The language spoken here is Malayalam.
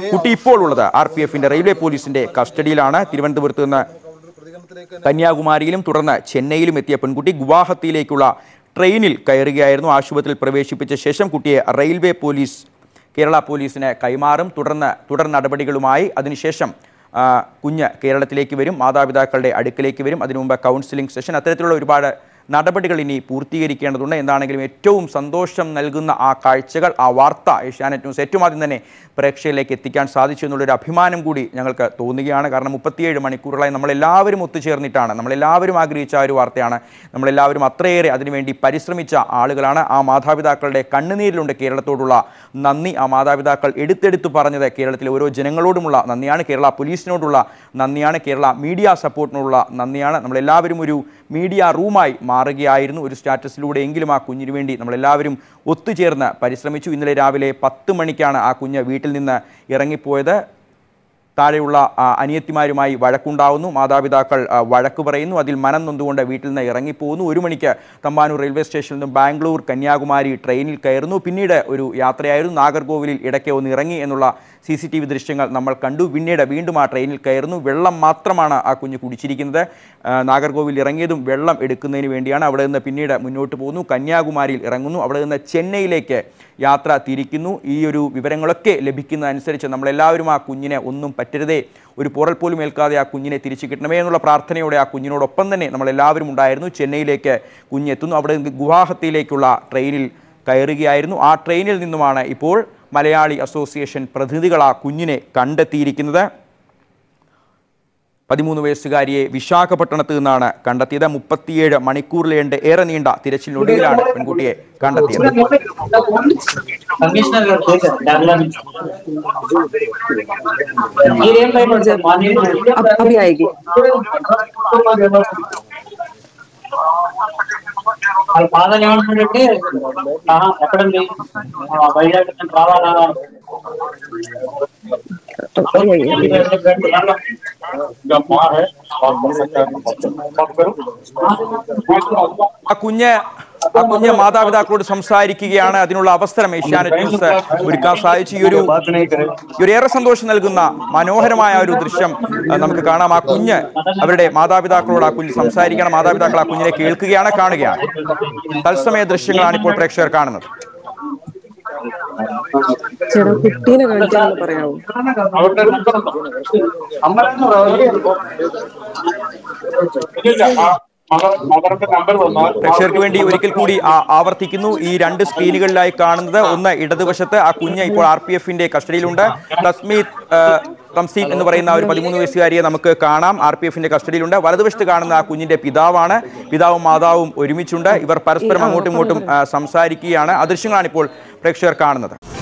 കുട്ടി ഇപ്പോൾ ഉള്ളത് ആർ പി എഫിന്റെ റെയിൽവേ പോലീസിന്റെ കസ്റ്റഡിയിലാണ് തിരുവനന്തപുരത്ത് നിന്ന് കന്യാകുമാരിയിലും തുടർന്ന് ചെന്നൈയിലും എത്തിയ പെൺകുട്ടി ഗുവാഹത്തിയിലേക്കുള്ള ട്രെയിനിൽ കയറുകയായിരുന്നു ആശുപത്രിയിൽ പ്രവേശിപ്പിച്ച ശേഷം കുട്ടിയെ റെയിൽവേ പോലീസ് കേരള പോലീസിന് കൈമാറും തുടർന്ന് തുടർ നടപടികളുമായി അതിനുശേഷം ആ, കുഞ്ഞ് കേരളത്തിലേക്ക് വരും മാതാപിതാക്കളുടെ അടുക്കിലേക്ക് വരും അതിനു മുമ്പ് കൗൺസിലിംഗ് സെഷൻ അത്തരത്തിലുള്ള ഒരുപാട് നടപടികൾ ഇനി പൂർത്തീകരിക്കേണ്ടതുണ്ട് എന്താണെങ്കിലും ഏറ്റവും സന്തോഷം നൽകുന്ന ആ കാഴ്ചകൾ ആ വാർത്ത ഏഷ്യാനെറ്റ് ന്യൂസ് ഏറ്റവും ആദ്യം തന്നെ പ്രേക്ഷകരിലേക്ക് എത്തിക്കാൻ സാധിച്ചു എന്നുള്ളൊരു അഭിമാനം കൂടി ഞങ്ങൾക്ക് തോന്നുകയാണ് കാരണം മുപ്പത്തിയേഴ് മണിക്കൂറുകളായി നമ്മളെല്ലാവരും ഒത്തുചേർന്നിട്ടാണ് നമ്മളെല്ലാവരും ആഗ്രഹിച്ച ആ ഒരു വാർത്തയാണ് നമ്മളെല്ലാവരും അത്രയേറെ അതിനുവേണ്ടി പരിശ്രമിച്ച ആളുകളാണ് ആ മാതാപിതാക്കളുടെ കണ്ണുനീരിലുണ്ട് കേരളത്തോടുള്ള നന്ദി ആ മാതാപിതാക്കൾ എടുത്തെടുത്ത് പറഞ്ഞത് കേരളത്തിലെ ഓരോ ജനങ്ങളോടുമുള്ള നന്ദിയാണ് കേരള പോലീസിനോടുള്ള നന്ദിയാണ് കേരള മീഡിയ സപ്പോർട്ടിനുള്ള നന്ദിയാണ് നമ്മളെല്ലാവരും ഒരു മീഡിയ റൂമായി മാറുകയായിരുന്നു ഒരു സ്റ്റാറ്റസിലൂടെ എങ്കിലും ആ കുഞ്ഞിന് വേണ്ടി നമ്മളെല്ലാവരും ഒത്തുചേർന്ന് പരിശ്രമിച്ചു ഇന്നലെ രാവിലെ പത്ത് മണിക്കാണ് ആ കുഞ്ഞ് വീട്ടിൽ നിന്ന് ഇറങ്ങിപ്പോയത് താഴെയുള്ള ആ, അനിയത്തിമാരുമായി വഴക്കുണ്ടാവുന്നു മാതാപിതാക്കൾ ആ, വഴക്ക് പറയുന്നു അതിൽ മനം നൊന്തുകൊണ്ട് വീട്ടിൽ നിന്ന് ഇറങ്ങിപ്പോകുന്നു ഒരു മണിക്ക് തമ്പാനൂർ റെയിൽവേ സ്റ്റേഷനിൽ നിന്നും ബാംഗ്ലൂർ കന്യാകുമാരി ട്രെയിനിൽ കയറുന്നു പിന്നീട് ഒരു യാത്രയായിരുന്നു നാഗർകോവിലിൽ ഇടയ്ക്ക് ഒന്ന് ഇറങ്ങി എന്നുള്ള സി സി ടി വി ദൃശ്യങ്ങൾ നമ്മൾ കണ്ടു പിന്നീട് വീണ്ടും ആ ട്രെയിനിൽ കയറുന്നു വെള്ളം മാത്രമാണ് ആ കുഞ്ഞ് കുടിച്ചിരിക്കുന്നത് ആ, നാഗർകോവിൽ ഇറങ്ങിയതും വെള്ളം എടുക്കുന്നതിന് വേണ്ടിയാണ് അവിടെ നിന്ന് പിന്നീട് മുന്നോട്ട് പോകുന്നു കന്യാകുമാരിയിൽ ഇറങ്ങുന്നു അവിടെ നിന്ന് ചെന്നൈയിലേക്ക് യാത്ര തിരിക്കുന്നു ഈ ഒരു വിവരങ്ങളൊക്കെ ലഭിക്കുന്നതനുസരിച്ച് നമ്മളെല്ലാവരും ആ കുഞ്ഞിനെ ഒന്നും പറ്റരുതേ ഒരു പുറൽ പോലും ഏൽക്കാതെ ആ കുഞ്ഞിനെ തിരിച്ചു കിട്ടണമേ എന്നുള്ള പ്രാർത്ഥനയോടെ ആ കുഞ്ഞിനോടൊപ്പം തന്നെ നമ്മളെല്ലാവരും ഉണ്ടായിരുന്നു ചെന്നൈയിലേക്ക് കുഞ്ഞെത്തുന്നു അവിടെ നിന്ന് ഗുവാഹത്തിയിലേക്കുള്ള ട്രെയിനിൽ കയറുകയായിരുന്നു ആ ട്രെയിനിൽ നിന്നുമാണ് ഇപ്പോൾ മലയാളി അസോസിയേഷൻ പ്രതിനിധികൾ ആ കുഞ്ഞിനെ കണ്ടെത്തിയിരിക്കുന്നത് പതിമൂന്ന് വയസ്സുകാരിയെ വിശാഖപട്ടണത്ത് നിന്നാണ് കണ്ടെത്തിയത് മുപ്പത്തിയേഴ് മണിക്കൂറിലേണ്ട ഏറെ നീണ്ട തിരച്ചിലിനൊടുവിലാണ് പെൺകുട്ടിയെ കണ്ടെത്തിയത് కమిషనర్ గారు చేశారు కేరళ నుంచి మీరేం భయపడతారు మార్నింగ్ अब अभी आएगी వాళ్ళ ఫాదర్ ఏమంటున్నాడంటే "ఆహా, ఎక్కడుంది ఆ, వైజాగ్ నుంచి రావాలా अभी आएगी ആ കുഞ്ഞ് ആ കുഞ്ഞ് മാതാപിതാക്കളോട് സംസാരിക്കുകയാണ് അതിനുള്ള അവസരം ഏഷ്യാനെറ്റ് ന്യൂസ് ഒരുക്കാൻ സാധിച്ചു ഈ ഒരു ഈ ഒരു ഏറെ സന്തോഷം നൽകുന്ന മനോഹരമായ ഒരു ദൃശ്യം ആ, നമുക്ക് കാണാം ആ കുഞ്ഞ് അവരുടെ മാതാപിതാക്കളോട് ആ കുഞ്ഞ് സംസാരിക്കണം മാതാപിതാക്കൾ ആ കുഞ്ഞിനെ കേൾക്കുകയാണ് കാണുകയാണ് തത്സമയ ദൃശ്യങ്ങളാണ് ഇപ്പോൾ പ്രേക്ഷകർ കാണുന്നത് ചേട്ടാ കുട്ടീനെ കാണിക്കാന്ന് പറയാവോ പ്രേക്ഷകർക്ക് വേണ്ടി ഒരിക്കൽ കൂടി ആ- ആവർത്തിക്കുന്നു ഈ രണ്ട് സ്ക്രീനുകളിലായി കാണുന്നത് ഒന്ന് ഇടതുവശത്ത് ആ കുഞ്ഞ് ഇപ്പോൾ ആർ പി എഫിന്റെ കസ്റ്റഡിയിലുണ്ട് തസ്മീത് ആ, തംസീം എന്ന് പറയുന്ന ആ ഒരു പതിമൂന്ന് വയസ്സുകാരിയെ നമുക്ക് കാണാം ആർ പി എഫിന്റെ കസ്റ്റഡിയിലുണ്ട് വലതുവശത്ത് കാണുന്ന ആ കുഞ്ഞിന്റെ പിതാവാണ് പിതാവും മാതാവും ഒരുമിച്ചുണ്ട് ഇവർ പരസ്പരം അങ്ങോട്ടും ഇങ്ങോട്ടും ആ, സംസാരിക്കുകയാണ് ആ ദൃശ്യങ്ങളാണ് ഇപ്പോൾ പ്രേക്ഷകർ കാണുന്നത്